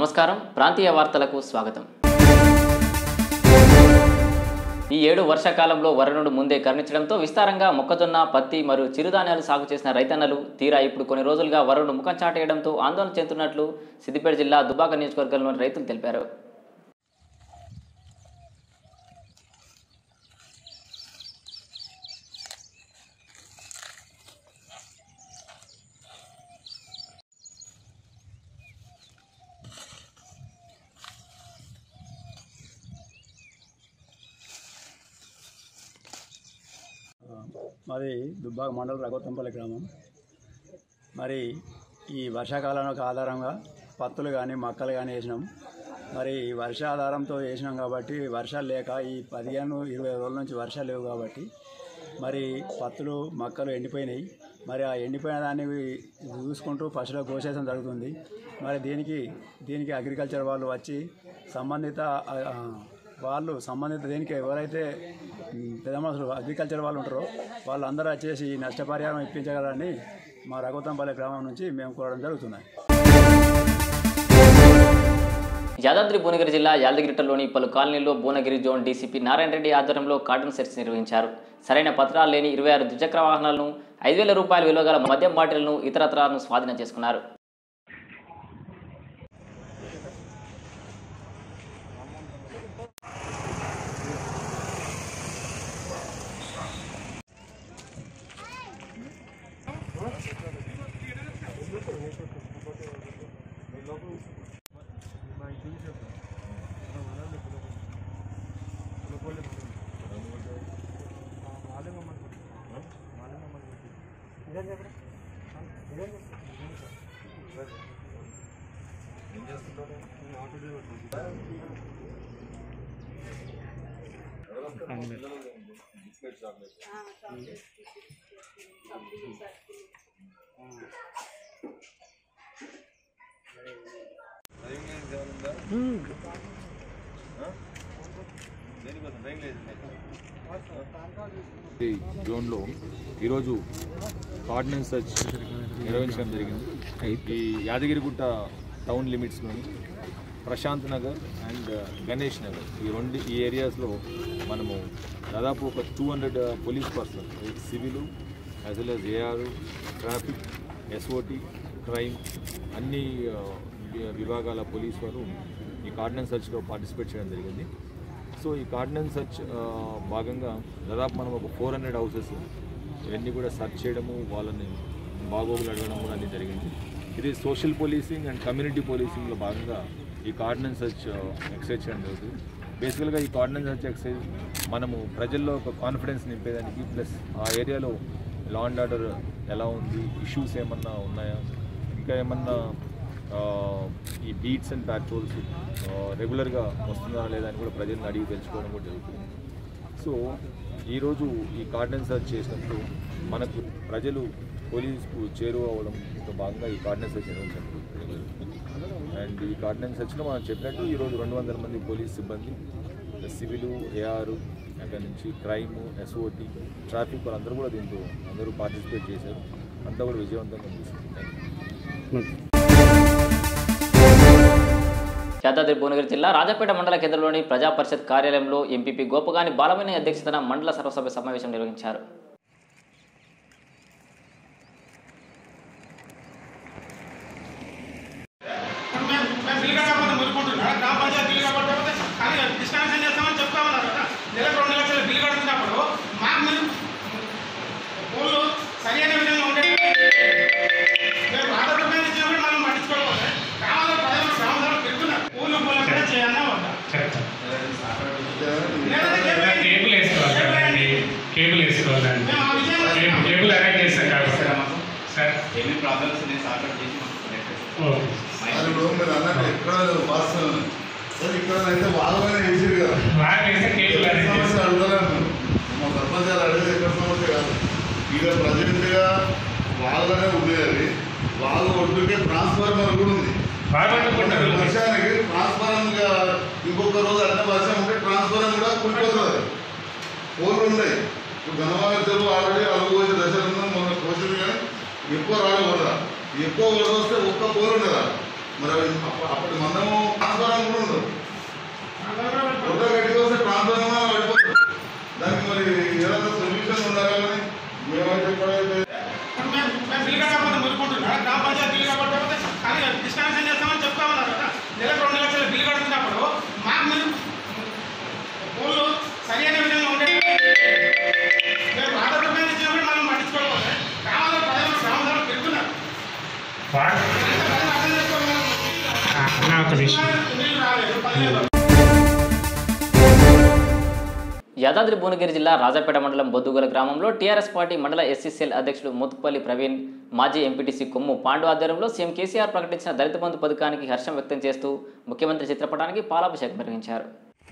నమస్కారం ప్రాంతీయ వార్తలకు స్వాగతం ఈ ఏడు వర్షాకాలంలో వరుణుడు ముందే కరుణించడంతో విస్తారంగా మొక్కజొన్న పత్తి మరియు చిరుధాన్యాలు సాగు చేసిన రైతన్నలు తీరా ఇప్పుడు కొన్ని రోజులుగా వరుణుడు ముఖం చాటేయడంతో ఆందోళన చెందుతున్నట్లు సిద్దిపేట జిల్లా దుబాక నియోజకవర్గంలోని రైతులు తెలిపారు మాది దుబ్బాక మండలం రఘోత్తంపల్లి గ్రామం మరి ఈ వర్షాకాలంలో ఆధారంగా పత్తులు కానీ మొక్కలు కానీ వేసినాం మరి ఈ వర్ష ఆధారంతో వేసినాం కాబట్టి వర్షాలు లేక ఈ పదిహేను ఇరవై రోజుల నుంచి వర్షాలు లేవు కాబట్టి మరి పత్తులు మొక్కలు ఎండిపోయినాయి మరి ఆ ఎండిపోయిన దాన్ని చూసుకుంటూ పశువులకు కోసేయడం జరుగుతుంది మరి దీనికి దీనికి అగ్రికల్చర్ వాళ్ళు వచ్చి సంబంధిత ఆ, ఆ, వాళ్ళు సంబంధిత దీనికి ఎవరైతే ఉమ్, పెద్ద మనుషులు అగ్రికల్చర్ వాళ్ళు ఉంటారో వాళ్ళందరూ వచ్చేసి ఈ నష్టపరిహారం ఇప్పించగలరని మా రఘుతంపల్లి గ్రామం నుంచి మేము కోరడం జరుగుతున్నాయి యాదాద్రి భువనగిరి జిల్లా యాదగిరిటలోని పలు కాలనీల్లో భువనగిరి జోన్ డీసీపీ నారాయణ రెడ్డి ఆధ్వర్యంలో కార్టూన్ సెట్స్ నిర్వహించారు సరైన పత్రాలు లేని ఇరవై ఆరు ద్విచక్ర వాహనాలను ఐదు వేల రూపాయల విలువ గల మద్యం బాటిళ్లను ఇతరత్రాలను స్వాధీనం చేసుకున్నారు ఈ జోన్లో ఈరోజు కార్డినెన్స్ సర్చ్ నిర్వహించడం జరిగింది ఈ యాదగిరిగుట్ట టౌన్ లిమిట్స్లోని ప్రశాంత్ నగర్ అండ్ గణేష్ నగర్ ఈ రెండు ఈ ఏరియాస్లో మనము దాదాపు ఒక two hundred police person civil as well as AR traffic SOT crime అన్ని ఆ, వి- విభాగాల పోలీస్ వారు ఈ కార్డినెన్స్ సర్చ్లో పార్టిసిపేట్ చేయడం జరిగింది సో ఈ కార్డినెన్స్ సర్చ్ ఆ, భాగంగా దాదాపు మనం ఒక ఫోర్ హండ్రెడ్ హౌసెస్ ఇవన్నీ కూడా సర్చ్ చేయడము వాళ్ళని బాగోగులు అడగడం కూడా అన్ని జరిగింది ఇది సోషల్ పోలీసింగ్ అండ్ కమ్యూనిటీ పోలీసింగ్లో భాగంగా ఈ కార్డినెన్స్ సర్చ్ ఎక్సైజ్ చేయడం జరుగుతుంది బేసికల్గా ఈ కార్డినెన్స్ సర్చ్ ఎక్సైజ్ మనము ప్రజల్లో ఒక కాన్ఫిడెన్స్ నింపేదానికి ప్లస్ ఆ ఏరియాలో లా అండ్ ఆర్డర్ ఎలా ఉంది ఇష్యూస్ ఏమన్నా ఉన్నాయా ఇంకా ఏమన్నా ఆ, ఈ బీట్స్ అండ్ ప్యాట్రోల్స్ రెగ్యులర్గా వస్తున్నారా లేదా అని కూడా ప్రజల్ని అడిగి తెలుసుకోవడం కూడా జరుగుతుంది సో ఈరోజు ఈ కార్డినెన్స్ సర్చ్ చేసినప్పుడు మనకు ప్రజలు పోలీసుకు చేరువ అవడంతో భాగంగా ఈ కార్డినెన్స్ సర్చ్ నిర్వహించడం జరుగుతుంది అండ్ ఈ కార్డినెన్స్ సర్చ్లో మనం చెప్పినట్టు ఈరోజు రెండు వందల మంది పోలీస్ సిబ్బంది సివిల్ ఏఆర్ అక్కడి నుంచి క్రైమ్ ఎస్ఓటి ట్రాఫిక్ వాళ్ళందరూ కూడా దీంట్లో అందరూ పార్టిసిపేట్ చేశారు అంతా కూడా విజయవంతంగా ముగిసింది థ్యాంక్ యూ యాదాద్రి భువనగిరి జిల్లా రాజపేట మండల కేంద్రంలోని ప్రజా పరిషత్ కార్యాలయంలో ఎంపీపీ గోపగాని బాలమణి అధ్యక్షతన మండల సర్వసభ్య సమావేశం నిర్వహించారు మేము మేము బిల్లు కట్టకపోతే మురుకుంటున్నారా గ్రామ పంచాయతీ బిల్లు కట్టకపోతే కానీ డిస్కనెక్షన్ చేస్తామని చెప్తా ఉన్నారు కదా నెలకు రెండు లక్షల బిల్లు కడుతున్నప్పుడు మాకు మీరు ఊళ్ళు సరైన విధంగా ఉంటే మేము పాత రూపాయలు ఇచ్చినప్పుడు మనం పట్టించుకోవాలి గ్రామాల్లో ప్రజలు గ్రామాల్లో పెడుతున్నారు ఊళ్ళు పూల కూడా చేయాలన్నా వద్దా లేదంటే కేబుల్ కేబుల్ వేసుకోవాలండి కేబుల్ వేసుకోవాలండి మేము ఆ విషయం కేబుల్ కేబుల్ అరేంజ్ చేస్తాం కాబట్టి సార్ ఎన్ని ప్రాబ్లమ్స్ నేను సార్ట్ చేసి మాకు connect చేస్తాను. ఓకే అది ఇప్పుడు మీరు అన్నట్టు ఎక్కడ వాస్తవం సార్ ఇక్కడ అయితే వాళ్ళనే వేసారు కదా బాగా వేస్తే కేబుల్ అరేంజ్ సమస్య చేస్తాం అడుగుతాను మా సర్పంచ్ గారు అడిగితే ఎక్కడ సమస్య కాదు ఇక ప్రజెంట్గా వాళ్ళనే ఉండేది వాళ్ళ ఒడ్డుకే ట్రాన్స్ఫార్మర్ కూడా ఉంది బాగా పట్టుకుంటారు వర్షానికి ట్రాన్స్ఫారం ఇంకొక రోజు అన్న వర్షం ఉంటే ట్రాన్స్ఫారం కూడా కూలిపోతుంది పోలు ఉన్నాయి ఇప్పుడు ఘనమైన చెరువు ఆల్రెడీ అలుగుపోసే దశలు ఉన్నాం మొన్న కోసింది కానీ ఎక్కువ రాడు కూడా ఎక్కువ వరద వస్తే ఒక్క పోలు ఉండదా మరి అవి అప్ప- అప్పటి మందము ట్రాన్స్ఫారం కూడా ఉండదు కొత్త గట్టిగా వస్తే ట్రాన్స్ఫారం కూడా పడిపోతుంది దానికి మరి ఏదైనా సొల్యూషన్ ఉండాలి కానీ మేమైతే ఎప్పుడైతే ఇప్పుడు మేము మేము బిల్లు కట్టకపోతే మురుకుంటున్నాం గ్రామ పంచాయతీ బిల్లు కట్టకపోతే కానీ డిస్కనెక్షన్ చేస్తామని చెప్తా ఉన్నారు కదా నెలకు రెండు లక్షల బిల్లు కడుతున్నప్పుడు మాకు మీరు ఊళ్ళు సరి అయిన విధంగా ఉండే మేము ఆధార్ రూపాయలు ఇచ్చినప్పుడు మనం పట్టించుకోకపోతే గ్రామాల్లో ప్రజలు గ్రామాల్లో పెరుగుతున్నారు వాడు ప్రజలు అర్థం చేసుకోవాలి ఆ, అన్న ఒక విషయం నీళ్ళు రాలేదు పదిహేను యాదాద్రి భువనగిరి జిల్లా రాజాపేట మండలం బొద్దుగల గ్రామంలో టీఆర్ఎస్ పార్టీ మండల ఎస్సీసీఎల్ అధ్యక్షుడు ముత్తుపల్లి ప్రవీణ్ మాజీ ఎంపీటీసీ కొమ్ము పాండు ఆధ్వర్యంలో సీఎం కేసీఆర్ ప్రకటించిన దళిత బంధు పథకానికి హర్షం వ్యక్తం చేస్తూ ముఖ్యమంత్రి చిత్రపటానికి పాలాభిషేకం నిర్వహించారు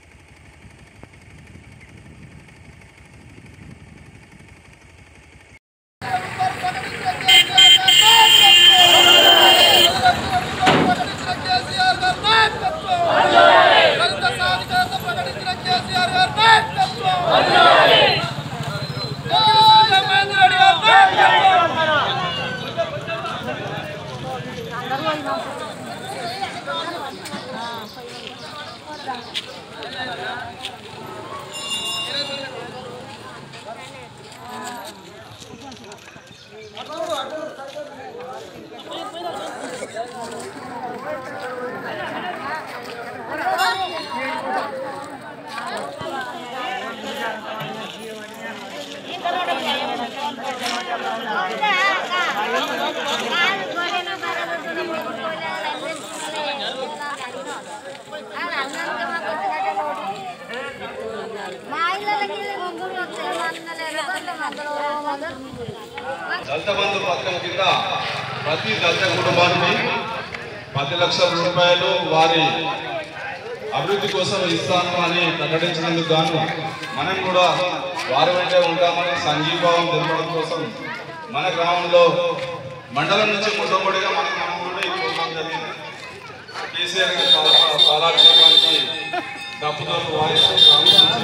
మా ఇళ్ళకి ముగ్గురు వచ్చారు మందలు దళిత బంధు పథకం కింద ప్రతి దళిత కుటుంబానికి పది లక్షల రూపాయలు వారి అభివృద్ధి కోసం ఇస్తాను అని ప్రకటించినందుకు గాను మనం కూడా వారి వెంటే ఉంటామని సంఘీభావం తెలపడం కోసం మన గ్రామంలో మండలం నుంచి మొట్టమొదటిగా మన గ్రామంలో ఈ ప్రోగ్రాం జరిగింది కేసీఆర్ గారి పాల- పాలాభిషేకానికి డప్పుదోలు వాయిస్తూ గ్రామం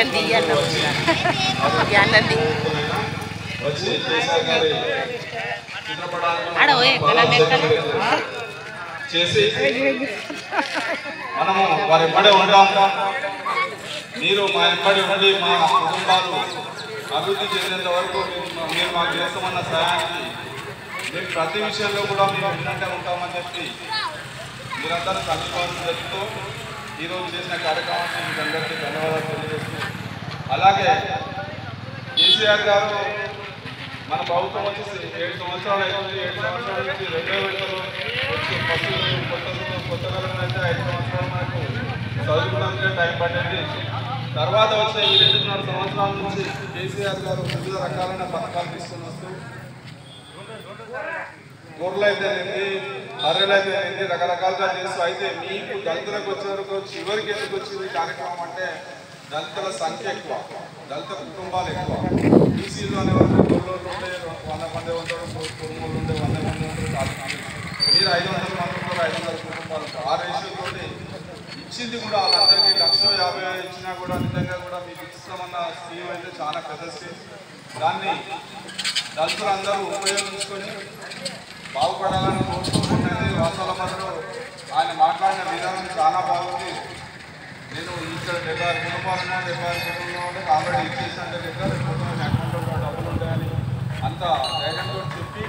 నుంచి వచ్చి కేసీఆర్ గారి చిత్రపటానికి చేసి మనము వారి ఎంబడే ఉంటాం మీరు మా ఎంబడి ఉండి మా కుటుంబాలు అభివృద్ధి చెందేంత వరకు మేము- మీరు మాకు చేస్తామన్న సహాయానికి మేము ప్రతి విషయంలో కూడా మేము విన్నట్టే ఉంటామని చెప్పి మీరందరూ సంఘీభావం చెప్తూ ఈరోజు చేసిన కార్యక్రమానికి మీకు అందరికీ ధన్యవాదాలు తెలియజేస్తూ అలాగే కేసీఆర్ గారు మన ప్రభుత్వం వచ్చి ఏడు సంవత్సరాలు అవుతుంది ఏడు సంవత్సరాల నుంచి రెండో విడతలు వచ్చి ఫస్ట్ కొత్త కొత్త కాలంలో అయితే ఐదు సంవత్సరాలు మనకు చదువుకోవడానికి టైం పట్టింది తర్వాత వచ్చిన ఈ రెండున్నర సంవత్సరాల నుంచి కేసీఆర్ గారు వివిధ రకాలైన పథకాలు తీసుకొని వస్తూ గొర్రెలు అయితేనేంది బర్రెలు అయితేనేంది రకరకాలుగా చేస్తూ అయితే మీకు దళితులకు వచ్చే వరకు చివరికి ఎందుకు వచ్చింది ఈ కార్యక్రమం అంటే దళితుల సంఖ్య ఎక్కువ దళిత కుటుంబాలు ఎక్కువ బీసీలు అనేవాళ్ళు గొర్రెలు ఉండే వంద మంది ఉంటారు కుటుంబాలు ఉండే వంద మంది ఉంటారు చాలా మంది. మీరు ఐదు వందల మంది ఉంటారు ఐదు వందల కుటుంబాలు ఆ రేషియోతోటి ఇచ్చింది కూడా వాళ్ళందరికీ లక్ష యాభై వేలు ఇచ్చినా కూడా నిజంగా కూడా మీకు ఇస్తామన్న స్కీమ్ అయితే చాలా పెద్ద స్కీమ్ దాన్ని దళితులందరూ ఉపయోగించుకొని బాగుపడాలని కోరుకుంటున్నది వాస్తవ మధ్యలో ఆయన మాట్లాడిన విధానం చాలా బాగుంది నేను ఇక్కడ డెబ్బై ఆరు కుటుంబాలు ఉన్నా డెబ్బై ఆరు కుటుంబంలో ఉంటే ఆల్రెడీ ఇచ్చేసాను దగ్గర కుటుంబం అకౌంట్లో కూడా డబ్బులు ఉంటాయని అంత ధైర్యంతో చెప్పి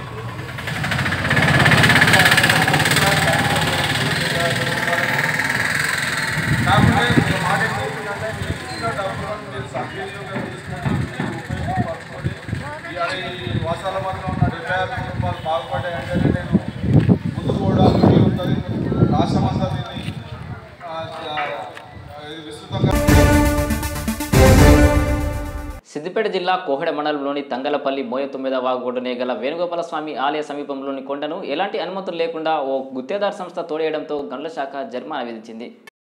కాకపోతే ఒక మాట ఏంటంటే మీరు ఇచ్చిన డబ్బులను మీరు సద్వినియోగం చేసుకొని మీరు ఉపయోగపరచుకొని ఇవాళ ఈ వాసాల మధ్యలో ఉన్న డెబ్బై ఆరు కుటుంబాలు బాగుపడ్డాయంటే నేను ముందుకు పోవడానికి వీలు ఉంటుంది రాష్ట్రమంతా దీన్ని ఆ, ఆ, ఇది విస్తృతంగా సిద్దిపేట జిల్లా కోహెడ మండలంలోని తంగలపల్లి మోయ తొమ్మిదవ వాగుడునే గల వేణుగోపాల స్వామి ఆలయ సమీపంలోని కొండను ఎలాంటి అనుమతులు లేకుండా ఓ గుత్తేదారు సంస్థ తోడేయడంతో గండ్ల శాఖ జరిమానా విధించింది